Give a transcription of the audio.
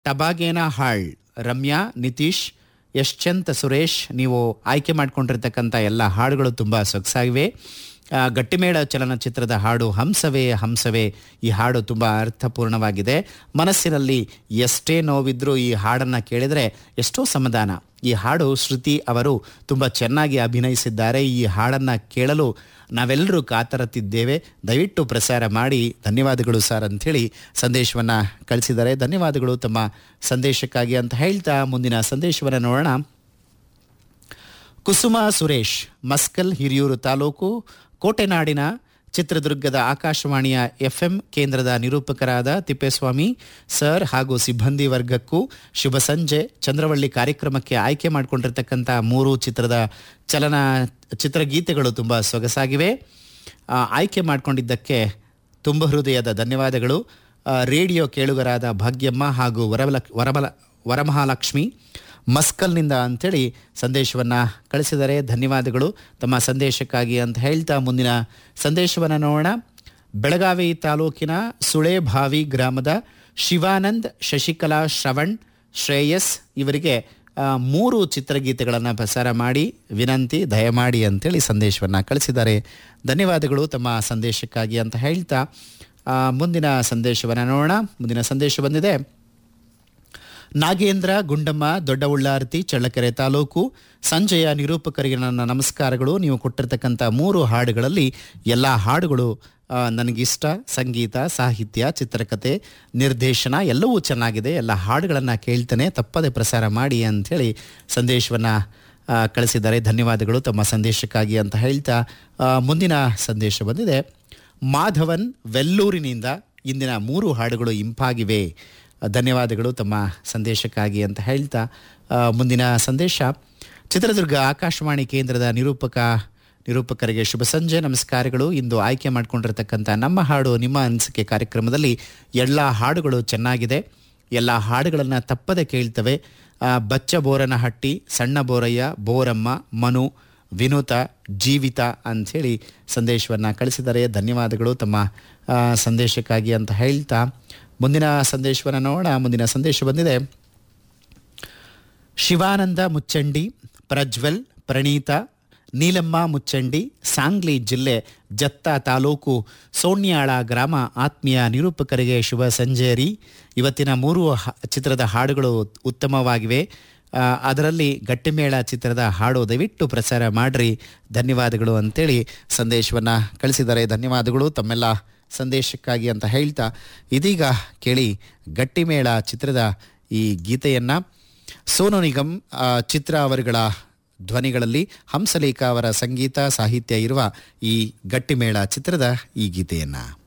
ಟಬಾಗೇನ ಹಾಳ್ ರಮ್ಯಾ ನಿತೀಶ್ ಯಶ್ಚಂತ್ ಸುರೇಶ್ ನೀವು ಆಯ್ಕೆ ಮಾಡಿಕೊಂಡಿರ್ತಕ್ಕಂಥ ಎಲ್ಲ ಹಾಡುಗಳು ತುಂಬ ಸೊಗಸಾಗಿವೆ ಆ, ಗಟ್ಟಿಮೇಳ ಚಲನಚಿತ್ರದ ಹಾಡು ಹಂಸವೇ ಹಂಸವೇ ಈ ಹಾಡು ತುಂಬ ಅರ್ಥಪೂರ್ಣವಾಗಿದೆ ಮನಸ್ಸಿನಲ್ಲಿ ಎಷ್ಟೇ ನೋವಿದ್ರೂ ಈ ಹಾಡನ್ನು ಕೇಳಿದರೆ ಎಷ್ಟೋ ಸಮಾಧಾನ ಈ ಹಾಡು ಶ್ರುತಿ ಅವರು ತುಂಬ ಚೆನ್ನಾಗಿ ಅಭಿನಯಿಸಿದ್ದಾರೆ ಈ ಹಾಡನ್ನು ಕೇಳಲು ನಾವೆಲ್ಲರೂ ಕಾತರತಿದ್ದೇವೆ ದಯವಿಟ್ಟು ಪ್ರಸಾರ ಮಾಡಿ ಧನ್ಯವಾದಗಳು ಸರ್ ಅಂಥೇಳಿ ಸಂದೇಶವನ್ನು ಕಳಿಸಿದ್ದಾರೆ ಧನ್ಯವಾದಗಳು ತಮ್ಮ ಸಂದೇಶಕ್ಕಾಗಿ ಅಂತ ಹೇಳ್ತಾ ಮುಂದಿನ ಸಂದೇಶವನ್ನು ನೋಡೋಣ ಕುಸುಮ ಸುರೇಶ್ ಮಸ್ಕಲ್ ಹಿರಿಯೂರು ತಾಲೂಕು ಕೋಟೆನಾಡಿನ ಚಿತ್ರದುರ್ಗದ ಆಕಾಶವಾಣಿಯ ಎಫ್ಎಂ ಕೇಂದ್ರದ ನಿರೂಪಕರಾದ ತಿಪ್ಪೇಸ್ವಾಮಿ ಸರ್ ಹಾಗೂ ಸಿಬ್ಬಂದಿ ವರ್ಗಕ್ಕೂ ಶುಭ ಸಂಜೆ ಚಂದ್ರವಳ್ಳಿ ಕಾರ್ಯಕ್ರಮಕ್ಕೆ ಆಯ್ಕೆ ಮಾಡಿಕೊಂಡಿರ್ತಕ್ಕಂಥ ಮೂರು ಚಿತ್ರದ ಚಲನ ಚಿತ್ರಗೀತೆಗಳು ತುಂಬ ಸೊಗಸಾಗಿವೆ ಆ, ಆಯ್ಕೆ ಮಾಡಿಕೊಂಡಿದ್ದಕ್ಕೆ ತುಂಬ ಹೃದಯದ ಧನ್ಯವಾದಗಳು ಆ, ರೇಡಿಯೋ ಕೇಳುಗರಾದ ಭಾಗ್ಯಮ್ಮ ಹಾಗೂ ವರಮಲ ವರಮಲ ವರಮಹಾಲಕ್ಷ್ಮಿ ಮಸ್ಕಲ್ನಿಂದ ಅಂಥೇಳಿ ಸಂದೇಶವನ್ನು ಕಳಿಸಿದರೆ ಧನ್ಯವಾದಗಳು ತಮ್ಮ ಸಂದೇಶಕ್ಕಾಗಿ ಅಂತ ಹೇಳ್ತಾ ಮುಂದಿನ ಸಂದೇಶವನ್ನು ನೋಡೋಣ ಬೆಳಗಾವಿ ತಾಲೂಕಿನ ಸುಳೇಭಾವಿ ಗ್ರಾಮದ ಶಿವಾನಂದ್ ಶಶಿಕಲಾ ಶ್ರವಣ್ ಶ್ರೇಯಸ್ ಇವರಿಗೆ ಆ, ಮೂರು ಚಿತ್ರಗೀತೆಗಳನ್ನು ಪ್ರಸಾರ ಮಾಡಿ ವಿನಂತಿ ದಯಮಾಡಿ ಅಂತೇಳಿ ಸಂದೇಶವನ್ನು ಕಳಿಸಿದ್ದಾರೆ ಧನ್ಯವಾದಗಳು ತಮ್ಮ ಸಂದೇಶಕ್ಕಾಗಿ ಅಂತ ಹೇಳ್ತಾ ಆ, ಮುಂದಿನ ಸಂದೇಶವನ್ನು ನೋಡೋಣ ಮುಂದಿನ ಸಂದೇಶ ಬಂದಿದೆ ನಾಗೇಂದ್ರ ಗುಂಡಮ್ಮ ದೊಡ್ಡವುಳ್ಳಾರ್ತಿ ಚಳ್ಳಕೆರೆ ತಾಲೂಕು ಸಂಜೆಯ ನಿರೂಪಕರಿಗೆ ನನ್ನ ನಮಸ್ಕಾರಗಳು ನೀವು ಕೊಟ್ಟಿರ್ತಕ್ಕಂಥ ಮೂರು ಹಾಡುಗಳಲ್ಲಿ ಎಲ್ಲ ಹಾಡುಗಳು ಆ, ನನಗಿಷ್ಟ ಸಂಗೀತ ಸಾಹಿತ್ಯ ಚಿತ್ರಕಥೆ ನಿರ್ದೇಶನ ಎಲ್ಲವೂ ಚೆನ್ನಾಗಿದೆ ಎಲ್ಲ ಹಾಡುಗಳನ್ನು ಕೇಳ್ತಾನೆ ತಪ್ಪದೆ ಪ್ರಸಾರ ಮಾಡಿ ಅಂಥೇಳಿ ಸಂದೇಶವನ್ನು ಕಳಿಸಿದ್ದಾರೆ ಧನ್ಯವಾದಗಳು ತಮ್ಮ ಸಂದೇಶಕ್ಕಾಗಿ ಅಂತ ಹೇಳ್ತಾ ಆ, ಮುಂದಿನ ಸಂದೇಶ ಬಂದಿದೆ ಮಾಧವನ್ ವೆಲ್ಲೂರಿನಿಂದ ಇಂದಿನ ಮೂರು ಹಾಡುಗಳು ಇಂಪಾಗಿವೆ ಧನ್ಯವಾದಗಳು ತಮ್ಮ ಸಂದೇಶಕ್ಕಾಗಿ ಅಂತ ಹೇಳ್ತಾ ಆ, ಮುಂದಿನ ಸಂದೇಶ ಚಿತ್ರದುರ್ಗ ಆಕಾಶವಾಣಿ ಕೇಂದ್ರದ ನಿರೂಪಕ ನಿರೂಪಕರಿಗೆ ಶುಭ ಸಂಜೆ ನಮಸ್ಕಾರಗಳು ಇಂದು ಆಯ್ಕೆ ಮಾಡಿಕೊಂಡಿರ್ತಕ್ಕಂಥ ನಮ್ಮ ಹಾಡು ನಿಮ್ಮ ಅನಿಸಿಕೆ ಕಾರ್ಯಕ್ರಮದಲ್ಲಿ ಎಲ್ಲ ಹಾಡುಗಳು ಚೆನ್ನಾಗಿದೆ ಎಲ್ಲ ಹಾಡುಗಳನ್ನು ತಪ್ಪದೆ ಕೇಳ್ತವೆ ಆ, ಬಚ್ಚ ಬೋರನಹಟ್ಟಿ ಸಣ್ಣ ಬೋರಯ್ಯ ಬೋರಮ್ಮ ಮನು ವಿನೂತ ಜೀವಿತ ಅಂಥೇಳಿ ಸಂದೇಶವನ್ನು ಕಳಿಸಿದ್ದಾರೆ ಧನ್ಯವಾದಗಳು ತಮ್ಮ ಆ, ಸಂದೇಶಕ್ಕಾಗಿ ಅಂತ ಹೇಳ್ತಾ ಮುಂದಿನ ಸಂದೇಶವನ್ನು ನೋಡೋಣ ಮುಂದಿನ ಸಂದೇಶ ಬಂದಿದೆ ಶಿವಾನಂದ ಮುಚ್ಚಂಡಿ ಪ್ರಜ್ವಲ್ ಪ್ರಣೀತ ನೀಲಮ್ಮ ಮುಚ್ಚಂಡಿ ಸಾಂಗ್ಲಿ ಜಿಲ್ಲೆ ಜತ್ತ ತಾಲೂಕು ಸೋಣ್ಯಾಳ ಗ್ರಾಮ ಆತ್ಮೀಯ ನಿರೂಪಕರಿಗೆ ಶುಭ ಸಂಜೆರಿ ಇವತ್ತಿನ ಮೂರು ಹ- ಚಿತ್ರದ ಹಾಡುಗಳು ಉತ್ತಮವಾಗಿವೆ ಆ, ಅದರಲ್ಲಿ ಗಟ್ಟಿಮೇಳ ಚಿತ್ರದ ಹಾಡು ದಯವಿಟ್ಟು ಪ್ರಸಾರ ಮಾಡ್ರಿ ಧನ್ಯವಾದಗಳು ಅಂತೇಳಿ ಸಂದೇಶವನ್ನು ಕಳಿಸಿದ್ದಾರೆ ಧನ್ಯವಾದಗಳು ತಮ್ಮೆಲ್ಲ ಸಂದೇಶಕ್ಕಾಗಿ ಅಂತ ಹೇಳ್ತಾ ಇದೀಗ ಕೇಳಿ ಗಟ್ಟಿಮೇಳ ಚಿತ್ರದ ಈ ಗೀತೆಯನ್ನು ಸೋನು ನಿಗಮ್ ಆ, ಚಿತ್ರ ಅವರುಗಳ ಧ್ವನಿಗಳಲ್ಲಿ ಹಂಸಲೇಖ ಅವರ ಸಂಗೀತ ಸಾಹಿತ್ಯ ಇರುವ ಈ ಗಟ್ಟಿಮೇಳ ಚಿತ್ರದ ಈ ಗೀತೆಯನ್ನು